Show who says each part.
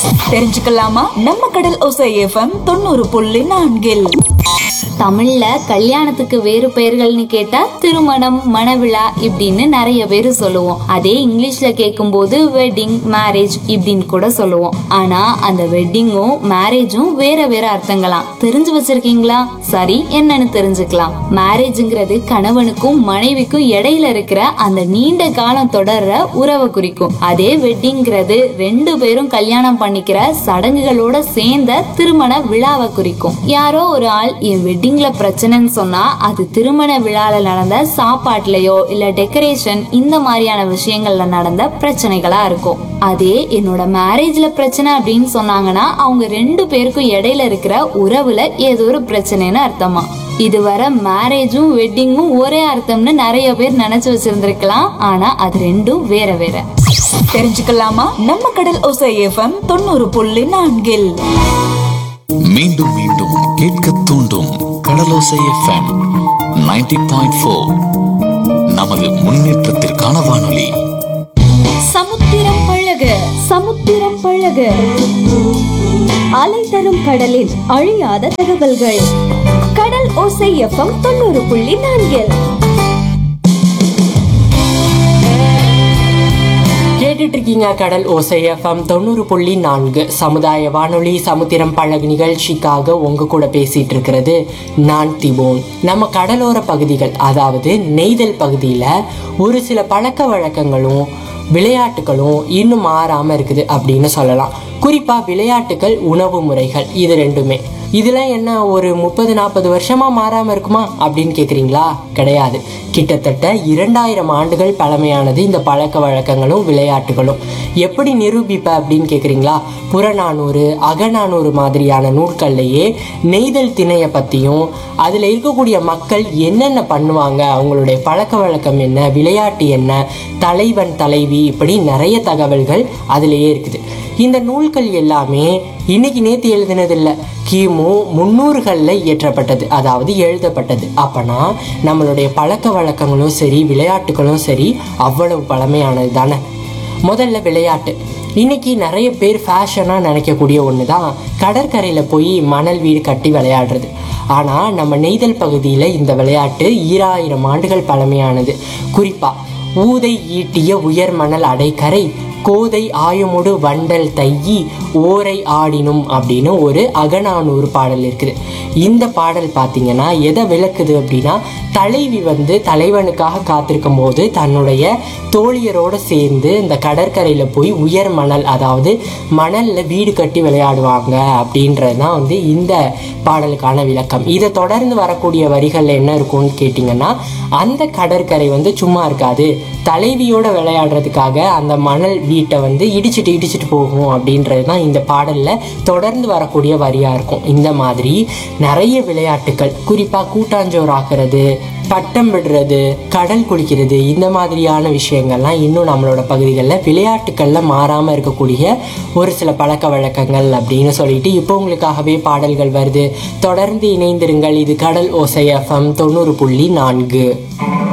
Speaker 1: தெரிஞ்சுக்கலாமா நம்ம கடல் ஒசை எஃப்எம் தொண்ணூறு புள்ளி நான்கில்
Speaker 2: தமிழ்ல கல்யாணத்துக்கு வேறு பெயர்கள்னு கேட்டா திருமணம் மணவிழா இப்படின்னு நிறைய பேர் சொல்லுவோம் அதே இங்கிலீஷ்ல கேட்கும்போது வெட்டிங் மேரேஜ் இப்படின்னு கூட சொல்லுவோம் ஆனா அந்த வெட்டிங்கும் மேரேஜும் வேற வேற அர்த்தங்களாம் தெரிஞ்சு வச்சிருக்கீங்களா சரி என்னன்னு தெரிஞ்சுக்கலாம் மேரேஜ்ங்கிறது கணவனுக்கும் மனைவிக்கும் இடையில இருக்கிற அந்த நீண்ட காலம் தொடர்ற உறவை குறிக்கும் அதே வெட்டிங்கிறது ரெண்டு பேரும் கல்யாணம் பண்ணிக்கிற சடங்குகளோட சேர்ந்த திருமண விழாவை குறிக்கும் யாரோ ஒரு ஆள் என் வெட்டிங்ல பிரச்சனைன்னு சொன்னா அது திருமண விழால நடந்த சாப்பாட்டுலயோ இல்ல டெக்கரேஷன் இந்த மாதிரியான விஷயங்கள்ல நடந்த பிரச்சனைகளா இருக்கும் அதே என்னோட மேரேஜ்ல பிரச்சனை அப்படின்னு சொன்னாங்கன்னா அவங்க ரெண்டு பேருக்கும் இடையில இருக்கிற உறவுல ஏதோ ஒரு பிரச்சனைன்னு அர்த்தமா இதுவரை மேரேஜும் வெட்டிங்கும் ஒரே அர்த்தம்னு நிறைய பேர் நினைச்சு வச்சிருந்திருக்கலாம் ஆனா அது ரெண்டும் வேற வேற
Speaker 1: தெரிஞ்சுக்கலாமா நம்ம கடல் ஒசை எஃப்எம் தொண்ணூறு புள்ளி நான்கில்
Speaker 3: மீண்டும் மீண்டும் கேட்க தூண்டும் கடலோசை எஃப்எம் 90.4 பாயிண்ட் ஃபோர் நமது முன்னேற்றத்திற்கான வானொலி
Speaker 4: சமுத்திரம் பழக சமுத்திரம் பழக அலை தரும் கடலில் அழியாத தகவல்கள் கடல் ஓசை எஃப்எம் தொண்ணூறு புள்ளி நான்கில்
Speaker 5: கேட்டுட்டு இருக்கீங்க கடல் ஓசை எஃப்எம் தொண்ணூறு புள்ளி நான்கு சமுதாய வானொலி சமுத்திரம் பழகு நிகழ்ச்சிக்காக உங்க கூட பேசிட்டு இருக்கிறது நான் திபோன் நம்ம கடலோர பகுதிகள் அதாவது நெய்தல் பகுதியில் ஒரு சில பழக்க வழக்கங்களும் விளையாட்டுகளும் இன்னும் மாறாம இருக்குது அப்படின்னு சொல்லலாம் குறிப்பா விளையாட்டுகள் உணவு முறைகள் இது ரெண்டுமே இதெல்லாம் என்ன ஒரு முப்பது நாற்பது வருஷமா மாறாம இருக்குமா அப்படின்னு கேக்குறீங்களா கிடையாது கிட்டத்தட்ட இரண்டாயிரம் ஆண்டுகள் பழமையானது இந்த பழக்க வழக்கங்களும் விளையாட்டுகளும் எப்படி நிரூபிப்ப அப்படின்னு கேக்குறீங்களா புறநானூறு அகநானூறு மாதிரியான நூல்கள்லையே நெய்தல் திணையை பத்தியும் அதுல இருக்கக்கூடிய மக்கள் என்னென்ன பண்ணுவாங்க அவங்களுடைய பழக்க வழக்கம் என்ன விளையாட்டு என்ன தலைவன் தலைவி இப்படி நிறைய தகவல்கள் அதுலயே இருக்குது இந்த நூல்கள் எல்லாமே இன்னைக்கு நேத்து எழுதினதில்லை கிமு முன்னூறுகளில் இயற்றப்பட்டது அதாவது எழுதப்பட்டது அப்பனா நம்மளுடைய பழக்க வழக்கங்களும் சரி விளையாட்டுகளும் சரி அவ்வளவு பழமையானது தானே முதல்ல விளையாட்டு இன்னைக்கு நிறைய பேர் ஃபேஷனாக நினைக்கக்கூடிய ஒன்று தான் கடற்கரையில் போய் மணல் வீடு கட்டி விளையாடுறது ஆனால் நம்ம நெய்தல் பகுதியில் இந்த விளையாட்டு ஈராயிரம் ஆண்டுகள் பழமையானது குறிப்பாக ஊதை ஈட்டிய உயர் மணல் அடைக்கரை கோதை ஆயமுடு வண்டல் தையி ஓரை ஆடினும் அப்படின்னு ஒரு அகநானூறு பாடல் இருக்குது இந்த பாடல் பார்த்தீங்கன்னா எதை விளக்குது அப்படின்னா தலைவி வந்து தலைவனுக்காக காத்திருக்கும் போது தன்னுடைய தோழியரோடு சேர்ந்து இந்த கடற்கரையில் போய் உயர் மணல் அதாவது மணலில் வீடு கட்டி விளையாடுவாங்க அப்படின்றது தான் வந்து இந்த பாடலுக்கான விளக்கம் இதை தொடர்ந்து வரக்கூடிய வரிகளில் என்ன இருக்கும்னு கேட்டிங்கன்னா அந்த கடற்கரை வந்து சும்மா இருக்காது தலைவியோட விளையாடுறதுக்காக அந்த மணல் வீட்டை வந்து இடிச்சிட்டு இடிச்சிட்டு போகும் அப்படின்றது தான் இந்த பாடலில் தொடர்ந்து வரக்கூடிய வரியாக இருக்கும் இந்த மாதிரி நிறைய விளையாட்டுகள் குறிப்பாக கூட்டாஞ்சோறு ஆக்குறது பட்டம் விடுறது கடல் குளிக்கிறது இந்த மாதிரியான விஷயங்கள்லாம் இன்னும் நம்மளோட பகுதிகளில் விளையாட்டுகளில் மாறாமல் இருக்கக்கூடிய ஒரு சில பழக்க வழக்கங்கள் அப்படின்னு சொல்லிட்டு இப்போ உங்களுக்காகவே பாடல்கள் வருது தொடர்ந்து இணைந்திருங்கள் இது கடல் ஓசை எஃப்எம் தொண்ணூறு புள்ளி நான்கு